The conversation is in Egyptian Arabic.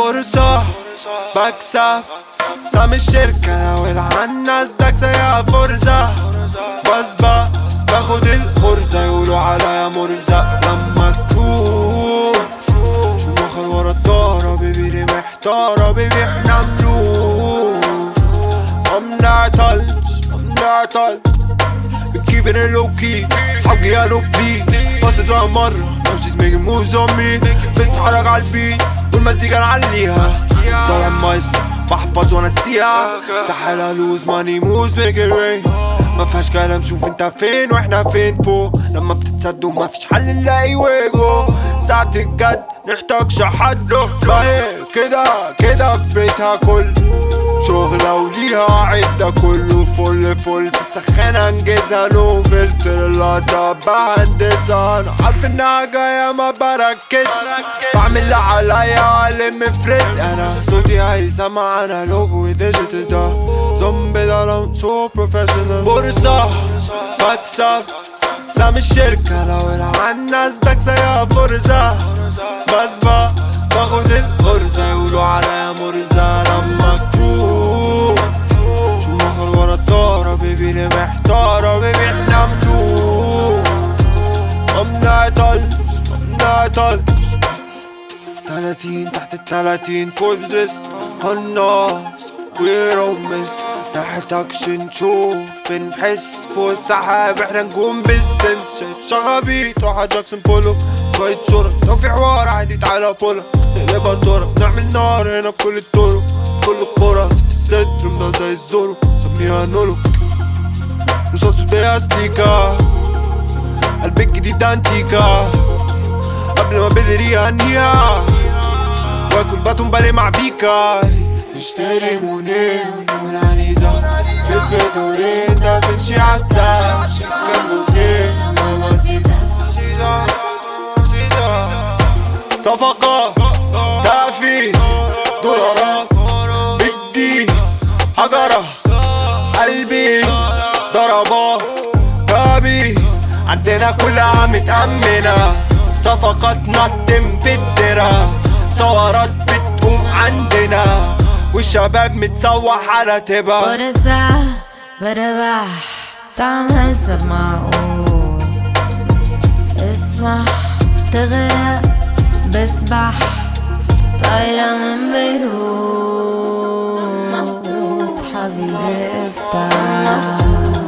فرصة بكسب سام الشركة لو العن نازدك زيها فرصة بسبق باخد الغرزة يقولوا عليا مرزق لما تكون شو مخر ورا الطارة بيبي لي محتارة بيبي احنا ملوك I'm not touch I'm not touch keeping it low key صحاب جيالو بلي بصت ولا مرة now she's making moves on me بتتحرك على البيت والمزيكا نعليها طالع مايسترو بحفظ وانسيها استحالة الوز ماني موز ميك ات رين ما فيهاش كلام شوف انت فين واحنا فين فوق لما بتتصدوا ما فيش حل نلاقي ويجو ساعة الجد نحتاجش حد فاهم كده كده في بيتها كل شغلة وليها عدة كله فل فل تسخن انجزها نو فلتر اللقطة بهندسها انا عارف انها جاية ما بركزش بعمل اللي عليا الم فريز انا صوتي هيسمع انا لوجو ديجيتال ده زومبي ده لو سو بروفيشنال بورصة بكسب سام الشركة لو العن نازدك زيها فرصة بسبق باخد الغرزة يقولوا عليا مرزة لما تفوق شو مخر ورا الطارة بيبي لي محتارة بيبي احنا ملوك I'm not touch I'm not touch تلاتين تحت التلاتين فوق زست قناص ويرمس نحتاجش نشوف بنحس فوق السحاب احنا نقوم بالسنس شايف شغبيط واحد جاكسون بولو شوية صورة لو في حوار عادي تعالى بولا نقلبها طورة نعمل نار هنا بكل الطرق كل القرى في الستر ده زي الزورو سميها نولو رصاص ودي استيكا قلب الجديد ده انتيكا قبل ما بدري انهيها واكل باتون بالي مع بيكا نشتري مونين ونعنيزة في البدورين دافنشي عالساعة كان ماما سيدا صفقة تافي دولارات بدي حجرة قلبي ضربات بابي عندنا كلها متأمنة صفقاتنا تتم في الدرة ثورات بتقوم عندنا والشباب متسوح على تبا فرصة بربح طعم حسب معقول اسمح تغرق بسبح طايرة من بيروت حبيبي افتح